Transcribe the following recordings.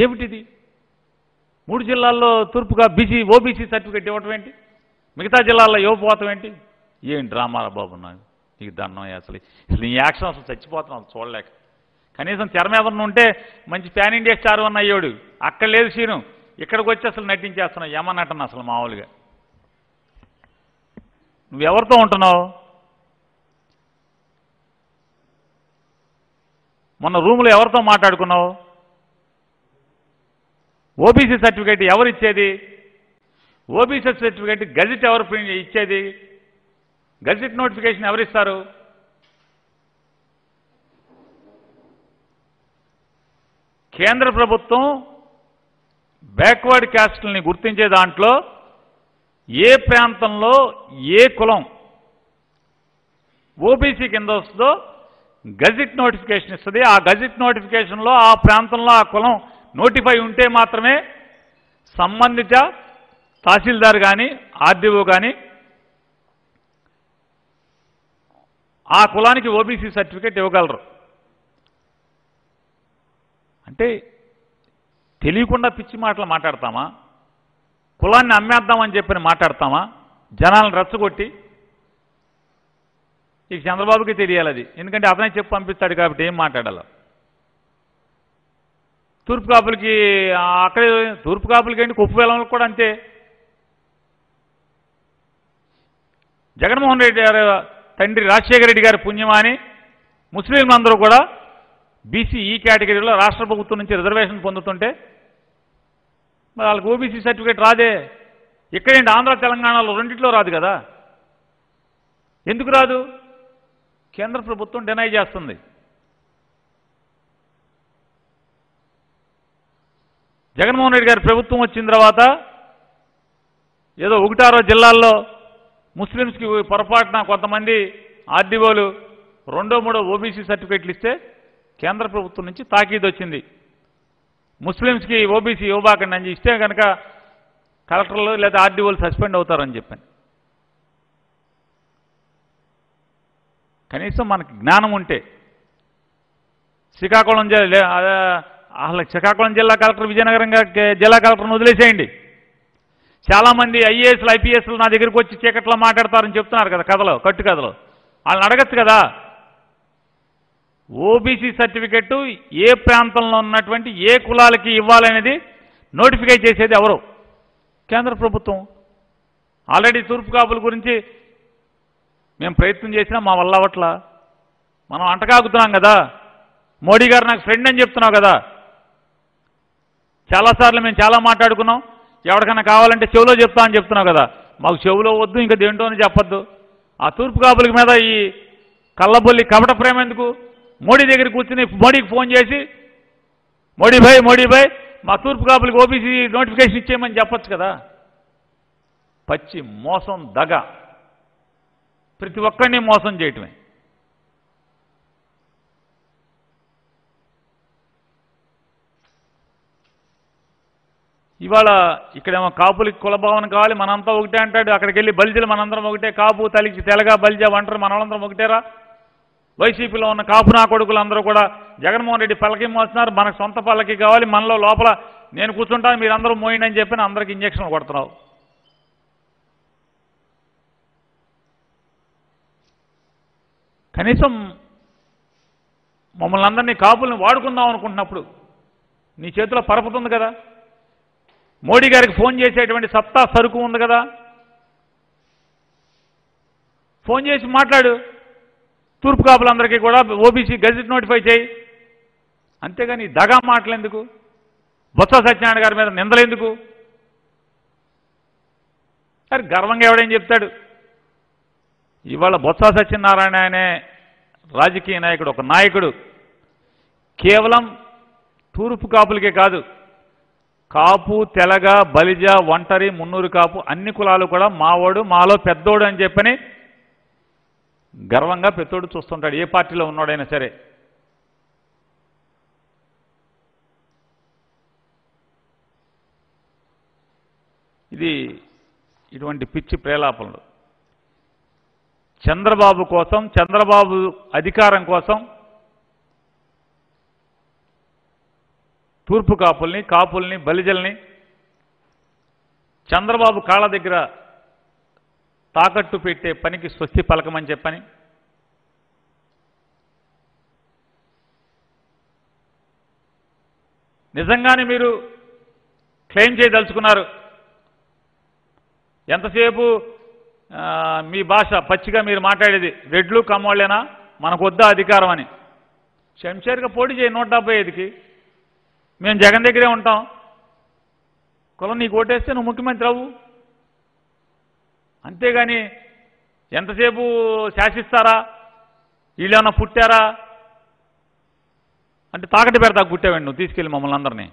ఏమిటిది మూడు జిల్లాల్లో తూర్పుగా బీసీ ఓబీసీ సర్టిఫికెట్ ఇవ్వటం ఏంటి మిగతా జిల్లాల్లో ఇవ్వకపోవటం ఏంటి ఏం డ్రామారా బాబు నాకు నీకు దండం అసలు అసలు నీ యాక్షన్ అసలు చచ్చిపోతున్నాం చూడలేక కనీసం తెర మీద ఉన్న ఉంటే మంచి ప్యాన్ ఇండియా స్టార్ ఉన్న అయ్యోడు అక్కడ లేదు సీను ఇక్కడికి వచ్చి అసలు నటించేస్తున్నావు ఏమన్నట్టను అసలు మామూలుగా నువ్వెవరితో ఉంటున్నావు మొన్న రూములో ఎవరితో మాట్లాడుకున్నావు ఓబీసీ సర్టిఫికేట్ ఎవరు ఇచ్చేది ఓబీసీ సర్టిఫికేట్ గజెట్ ఎవరు ప్రింట్ ఇచ్చేది గజెట్ నోటిఫికేషన్ ఎవరు ఇస్తారు కేంద్ర ప్రభుత్వం బ్యాక్వర్డ్ క్యాస్ట్ని గుర్తించే దాంట్లో ఏ ప్రాంతంలో ఏ కులం ఓబీసీ కింద వస్తుందో గజెట్ నోటిఫికేషన్ ఇస్తుంది ఆ గజెట్ నోటిఫికేషన్లో ఆ ప్రాంతంలో ఆ కులం నోటిఫై ఉంటే మాత్రమే సంబంధిత తహసీల్దార్ కానీ ఆర్డీఓ కానీ ఆ కులానికి ఓబీసీ సర్టిఫికేట్ ఇవ్వగలరు అంటే తెలియకుండా పిచ్చి మాటలు మాట్లాడతామా కులాన్ని అమ్మేద్దామని చెప్పని మాట్లాడతామా జనాలను రెచ్చగొట్టి ఇక చంద్రబాబుకి తెలియాలి అది ఎందుకంటే అతనే చెప్పి పంపిస్తాడు కాబట్టి ఏం మాట్లాడాలి తూర్పు కాపులకి ఆ, అక్కడే తూర్పు కాపులకి ఏంటి కుప్పు వేలంలో కూడా అంతే జగన్మోహన్ రెడ్డి గారు తండ్రి రాజశేఖర రెడ్డి గారి పుణ్యమాని ముస్లింలందరూ కూడా బీసీ ఈ కేటగిరీలో రాష్ట్ర ప్రభుత్వం నుంచి రిజర్వేషన్ పొందుతుంటే మరి వాళ్ళకి ఓబీసీ సర్టిఫికేట్ రాదే ఇక్కడేంటి ఆంధ్ర తెలంగాణలో రెండిట్లో రాదు కదా ఎందుకు రాదు కేంద్ర ప్రభుత్వం డినై చేస్తుంది జగన్మోహన్ రెడ్డి గారి ప్రభుత్వం వచ్చిన తర్వాత ఏదో ఒకటారో జిల్లాల్లో ముస్లిమ్స్కి పొరపాటున కొంతమంది ఆర్డీఓలు రెండో మూడో ఓబీసీ సర్టిఫికెట్లు ఇస్తే కేంద్ర ప్రభుత్వం నుంచి తాకీదు వచ్చింది ముస్లిమ్స్కి ఓబీసీ ఇవ్వబాకండి అని ఇస్తే కనుక కలెక్టర్లు లేదా ఆర్డీఓలు సస్పెండ్ అవుతారని చెప్పాను కనీసం మనకి జ్ఞానం ఉంటే శ్రీకాకుళం జిల్లా అసలు శ్రీకాకుళం జిల్లా కలెక్టర్ విజయనగరం గా- జిల్లా కలెక్టర్ని వదిలేసేయండి చాలామంది ఐఏఎస్లు ఐపీఎస్లు నా దగ్గరికి వచ్చి చీకట్లో మాట్లాడతారని చెప్తున్నారు కదా కథలో కట్టు కథలో వాళ్ళని అడగచ్చు కదా ఓబీసీ సర్టిఫికెట్ ఏ ప్రాంతంలో ఉన్నటువంటి ఏ కులాలకి ఇవ్వాలనేది నోటిఫై చేసేది ఎవరు కేంద్ర ప్రభుత్వం ఆల్రెడీ తూర్పు కాపుల గురించి మేము ప్రయత్నం చేసినా మా వల్ల అవట్లా మనం అంటకాగుతున్నాం కదా మోడీ గారు నాకు ఫ్రెండ్ అని చెప్తున్నావు కదా చాలాసార్లు మేము చాలా మాట్లాడుకున్నాం ఎవరికైనా కావాలంటే చెవిలో చెప్తా అని చెప్తున్నావు కదా మాకు చెవిలో వద్దు ఇంకా దేంటో అని చెప్పొద్దు ఆ తూర్పు కాపుల మీద ఈ కళ్ళబొల్లి కపట ప్రేమ ఎందుకు మోడీ దగ్గర కూర్చుని మోడీకి ఫోన్ చేసి మోడీ భాయ్ మోడీ భాయ్ మా తూర్పు కాపులకి ఓబీసీ నోటిఫికేషన్ ఇచ్చేయమని చెప్పొచ్చు కదా పచ్చి మోసం దగ ప్రతి ఒక్కరిని మోసం చేయటమే ఇవాళ ఇక్కడేమో కాపులకి కులభావన కావాలి మనంతా ఒకటే అంటాడు అక్కడికి వెళ్ళి బలిజలు మనందరం ఒకటే కాపు తలికి తెలగా బలిజ వంటరు మనలందరం ఒకటేరా వైసీపీలో ఉన్న కాపు నా కొడుకులు అందరూ కూడా జగన్మోహన్ రెడ్డి పల్లకి మోస్తున్నారు మనకు సొంత పల్లకి కావాలి మనలో లోపల నేను కూర్చుంటాను మీరందరూ మోయండి అని చెప్పి అందరికి ఇంజక్షన్లు కొడుతున్నావు కనీసం మమ్మల్ని అందరినీ కాపుల్ని వాడుకుందాం అనుకుంటున్నప్పుడు నీ చేతిలో పరపుతుంది కదా మోడీ గారికి ఫోన్ చేసేటువంటి సత్తా సరుకు ఉంది కదా ఫోన్ చేసి మాట్లాడు తూర్పు కాపులందరికీ కూడా ఓబీసీ గజెట్ నోటిఫై చేయి అంతేగాని ఈ దగా మాటలు ఎందుకు బొత్స సత్యనారాయణ గారి మీద నిందలు ఎందుకు సరే గర్వంగా ఎవడేం చెప్తాడు ఇవాళ బొత్స సత్యనారాయణ అనే రాజకీయ నాయకుడు ఒక నాయకుడు కేవలం తూర్పు కాపులకే కాదు కాపు తెలగ బలిజ ఒంటరి మున్నూరు కాపు అన్ని కులాలు కూడా మావాడు మాలో పెద్దోడు అని చెప్పని గర్వంగా పెద్దోడు చూస్తుంటాడు ఏ పార్టీలో ఉన్నాడైనా సరే ఇది ఇటువంటి పిచ్చి ప్రేలాపనలు చంద్రబాబు కోసం చంద్రబాబు అధికారం కోసం తూర్పు కాపుల్ని కాపుల్ని బలిజల్ని చంద్రబాబు కాళ్ళ దగ్గర తాకట్టు పెట్టే పనికి స్వస్తి పలకమని చెప్పని నిజంగానే మీరు క్లెయిమ్ చేయదలుచుకున్నారు ఎంతసేపు ఆ, మీ భాష పచ్చిగా మీరు మాట్లాడేది రెడ్లు కమ్మోళ్ళేనా మనకు వద్దా అధికారం అని శంషేర్గా పోటీ చేయి నూట డెబ్బై ఐదుకి మేము జగన్ దగ్గరే ఉంటాం కులం నీకు ఓటేస్తే నువ్వు ముఖ్యమంత్రి అవ్వు అంతేగాని ఎంతసేపు శాసిస్తారా వీళ్ళేమన్నా పుట్టారా అంటే తాకట్టు పెడతా పుట్టావండి నువ్వు తీసుకెళ్ళి మమ్మల్ని అందరినీ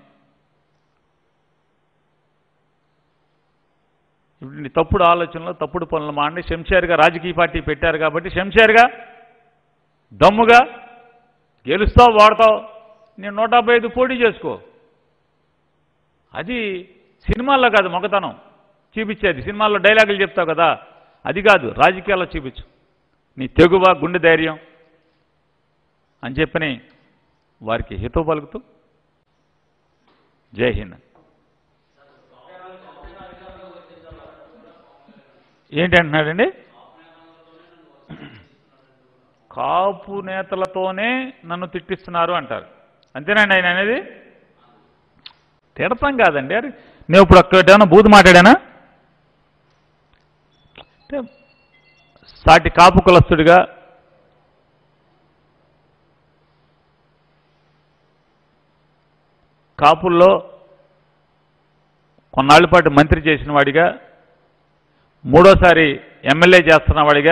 ఇప్పుడు నీ తప్పుడు ఆలోచనలు తప్పుడు పనులు మాండి శంషేర్గా రాజకీయ పార్టీ పెట్టారు కాబట్టి శంషేర్గా దమ్ముగా గెలుస్తావు వాడతావు నేను నూట డెబ్బై ఐదు పోటీ చేసుకో అది సినిమాల్లో కాదు మొగతనం చూపించేది సినిమాల్లో డైలాగులు చెప్తావు కదా అది కాదు రాజకీయాల్లో చూపించు నీ తెగువ గుండె ధైర్యం అని చెప్పని వారికి హితో పలుకుతూ జై హింద్ ఏంటంటున్నాడండి కాపు నేతలతోనే నన్ను తిట్టిస్తున్నారు అంటారు అంతేనండి ఆయన అనేది తిడతాం కాదండి అరే నేను ఇప్పుడు అక్కడ ఏమైనా బూతు మాట్లాడానా అంటే సాటి కాపు కులస్తుడిగా కాపుల్లో కొన్నాళ్ళ పాటు మంత్రి చేసిన వాడిగా మూడోసారి ఎమ్మెల్యే చేస్తున్న వాడిగా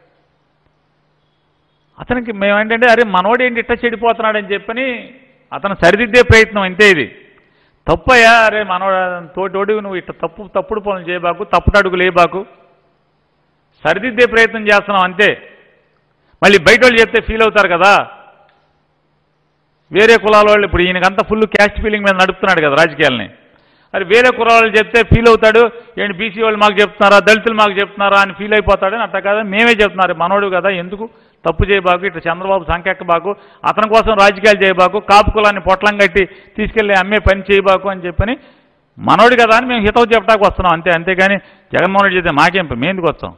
అతనికి మేమేంటంటే అరే మనోడు ఏంటి ఇట్ట చెడిపోతున్నాడని చెప్పని అతను సరిదిద్దే ప్రయత్నం అంతే ఇది తప్పయ్యా అరే మనోడు తోటోడి నువ్వు ఇట్ట తప్పు తప్పుడు పనులు చేయబాకు తప్పుడు అడుగులు వేయబాకు సరిదిద్దే ప్రయత్నం చేస్తున్నాం అంతే మళ్ళీ బయట వాళ్ళు చెప్తే ఫీల్ అవుతారు కదా వేరే కులాల వాళ్ళు ఇప్పుడు ఈయనకంతా ఫుల్ క్యాస్ట్ ఫీలింగ్ మీద నడుపుతున్నాడు కదా రాజకీయాలని అది వేరే కులాల వాళ్ళు చెప్తే ఫీల్ అవుతాడు ఏంటి బీసీ వాళ్ళు మాకు చెప్తున్నారా దళితులు మాకు చెప్తున్నారా అని ఫీల్ అయిపోతాడని అట్ట కాదా మేమే చెప్తున్నారు మనోడు కదా ఎందుకు తప్పు చేయబాకు ఇట్లా చంద్రబాబు సంకెక్కబాకు అతని కోసం రాజకీయాలు చేయబాకు కాపు కులాన్ని పొట్లం కట్టి తీసుకెళ్ళి అమ్మే పని చేయబాకు అని చెప్పని మనోడు కదా అని మేము హితవు చెప్పడానికి వస్తున్నాం అంతే అంతేగాని జగన్మోహన్ రెడ్డి చెప్తే మాకేం మేము ఎందుకు వస్తాం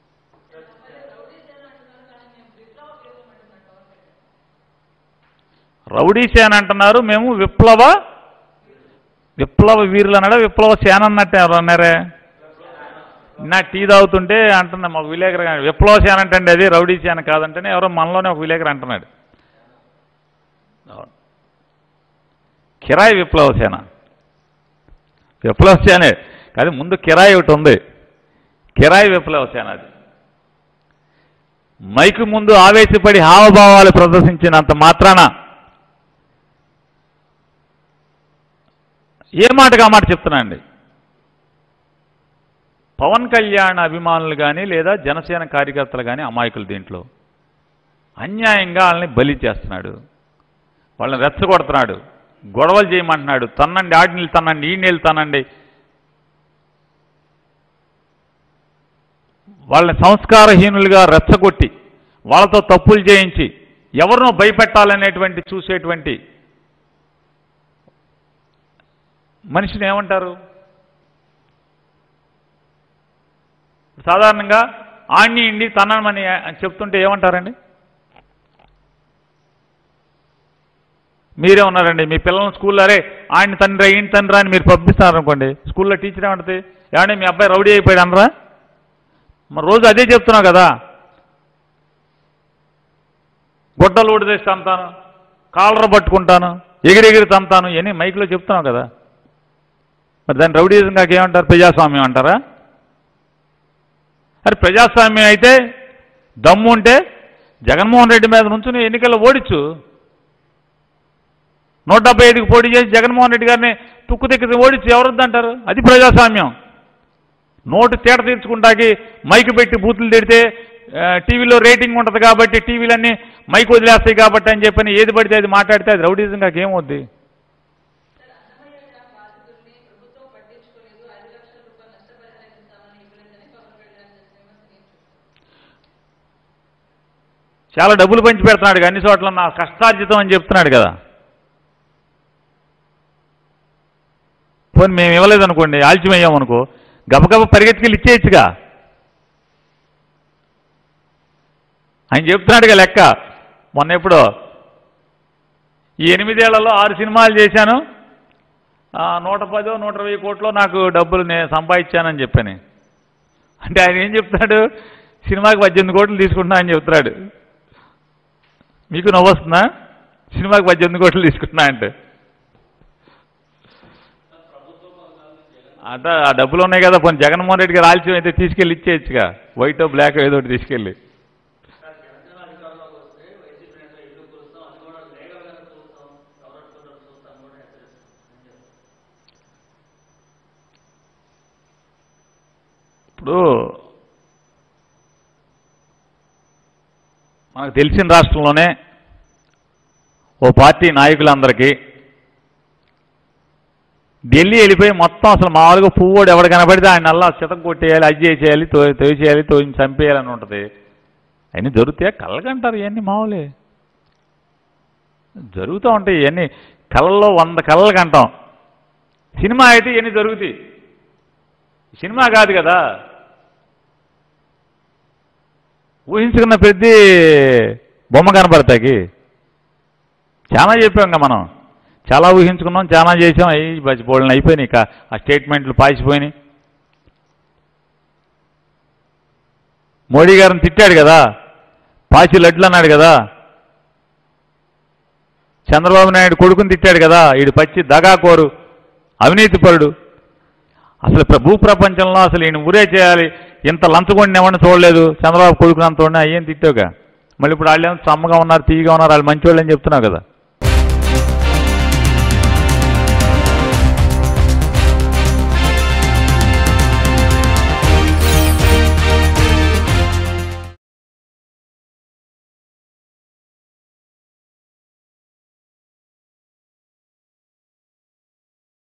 రౌడీ సేన అంటున్నారు మేము విప్లవ విప్లవ వీరులు అన్నాడా విప్లవ సేన అన్నట్టు ఎవరు అన్నారే నా టీ తాగుతుంటే అంటున్నా మాకు విలేకరు గారు, విప్లవ సేన అంటే అది రౌడీ సేన కాదంటేనే ఎవరో మనలోనే ఒక విలేకరు అంటున్నాడు అవును. కిరాయి విప్లవ సేన విప్లవ సేనే కానీ ముందు కిరాయి ఒకటి ఉంది కిరాయి విప్లవ సేన అది మైకు ముందు ఆవేశపడి హావభావాలు ప్రదర్శించినంత మాత్రాన ఏ మాటగా మాట చెప్తున్నానండి పవన్ కళ్యాణ్ అభిమానులు కానీ లేదా జనసేన కార్యకర్తలు కానీ అమాయకులు దీంట్లో అన్యాయంగా వాళ్ళని బలి చేస్తున్నాడు వాళ్ళని రెచ్చగొడుతున్నాడు గొడవలు చేయమంటున్నాడు తన్నండి ఆడి నీళ్ళు తన్నండి ఈ నీళ్ళు తన్నండి వాళ్ళని సంస్కారహీనులుగా రెచ్చగొట్టి వాళ్ళతో తప్పులు చేయించి ఎవరినో భయపెట్టాలనేటువంటి చూసేటువంటి మనిషిని ఏమంటారు సాధారణంగా ఆణ్ణి ఇండి తనమని చెప్తుంటే ఏమంటారండి మీరే ఉన్నారండి మీ పిల్లల్ని స్కూల్లో అరే ఆయన తండ్రి ఈయన తండ్రి అని మీరు పంపిస్తారనుకోండి స్కూల్లో టీచర్ ఏమంటుంది ఏమంటే మీ అబ్బాయి రౌడీ అయిపోయాడు అనరా మరి రోజు అదే చెప్తున్నావు కదా గుడ్డలు ఊడిదేసి తంతాను కాలర పట్టుకుంటాను ఎగిరెగిరి తంతాను ఇవన్నీ మైక్లో చెప్తున్నావు కదా మరి దాన్ని రౌడీజం కాక ఏమంటారు ప్రజాస్వామ్యం అంటారా అరే ప్రజాస్వామ్యం అయితే దమ్ము ఉంటే జగన్మోహన్ రెడ్డి మీద నుంచి ఎన్నికల్లో ఓడించు నూట డెబ్బై ఐదుకి పోటీ చేసి జగన్మోహన్ రెడ్డి గారిని తుక్కు తిక్కి ఓడించి ఎవరొద్దంటారు అది ప్రజాస్వామ్యం నోటు తేట తీర్చుకుంటాకి మైకు పెట్టి బూతులు తిడితే ఆ, టీవీలో రేటింగ్ ఉంటుంది కాబట్టి టీవీలన్నీ మైక్ వదిలేస్తాయి కాబట్టి అని చెప్పని ఏది పడితే అది మాట్లాడితే అది రౌడీజం కాక ఏమవుద్ది బాధితుల్ని ప్రభుత్వం పట్టించుకోలేదు ఐదు లక్షల రూపాయలు నష్టపరిహారం ఇస్తామని ఇవ్వలేదని పవన్ కళ్యాణ్ చేసిన విమర్శ చాలా డబ్బులు పంచి పెడుతున్నాడు అన్ని చోట్ల నా కష్టార్జితం అని చెప్తున్నాడు కదా పోనీ మేము ఇవ్వలేదు అనుకోండి ఆలస్యం అయ్యామనుకో గబగబ పరిగెత్తుకెళ్ళి ఇచ్చేయచ్చుగా ఆయన చెప్తున్నాడుగా లెక్క మొన్న ఎప్పుడో ఈ ఎనిమిదేళ్లలో ఆరు సినిమాలు చేశాను ఆ, నూట పదో నూట ఇరవై కోట్లో నాకు డబ్బులు నేను సంపాదించానని చెప్పాను అంటే ఆయన ఏం చెప్తాడు సినిమాకి పద్దెనిమిది కోట్లు తీసుకుంటున్నా అని చెప్తున్నాడు మీకు నవ్వొస్తుందా సినిమాకి పద్దెనిమిది కోట్లు తీసుకుంటున్నా అంటే అంటే ఆ డబ్బులు ఉన్నాయి కదా పోనీ జగన్మోహన్ రెడ్డి గారు ఆలస్యం అయితే తీసుకెళ్ళి ఇచ్చేయచ్చుగా వైట్ బ్లాక్ ఏదో ఒకటి తీసుకెళ్ళి ఇప్పుడు మనకు తెలిసిన రాష్ట్రంలోనే ఓ పార్టీ నాయకులందరికీ ఢిల్లీ వెళ్ళిపోయి మొత్తం అసలు మామూలుగా పువ్వుడు ఎవడు కనబడితే ఆయన నల్లా చితం కొట్టేయాలి అది చేసేయాలి తో తోసేయాలి తోసి చంపేయాలని ఉంటుంది అవన్నీ జరుగుతాయా కళ్ళకంటారు ఇవన్నీ మామూలే జరుగుతూ ఉంటాయి ఇవన్నీ కళ్ళల్లో వంద కళ్ళలు కంటాం సినిమా అయితే ఇవన్నీ జరుగుతాయి సినిమా కాదు కదా ఊహించుకున్న ప్రతి బొమ్మ కనపడతాకి చాలా చెప్పాం ఇంకా మనం చాలా ఊహించుకున్నాం చాలా చేసాం అయ్యి బచ్చిపోళ్ళని అయిపోయినాయి ఇక ఆ స్టేట్మెంట్లు పాసిపోయినాయి మోడీ గారిని తిట్టాడు కదా పాచి లడ్లు అన్నాడు కదా చంద్రబాబు నాయుడు కొడుకుని తిట్టాడు కదా ఈడు పచ్చి దగాకోరు అవినీతిపరుడు అసలు ప్ర- భూ ప్రపంచంలో అసలు ఈయన ఊరే చేయాలి ఇంత లంచగొండిని ఎవరిని చూడలేదు చంద్రబాబు కొడుకుని అంత ఉండి అయ్యేం తిట్టావుగా మళ్ళీ ఇప్పుడు వాళ్ళు ఏమో సమ్మగా ఉన్నారు తీయగా ఉన్నారు వాళ్ళు మంచి అని చెప్తున్నావు కదా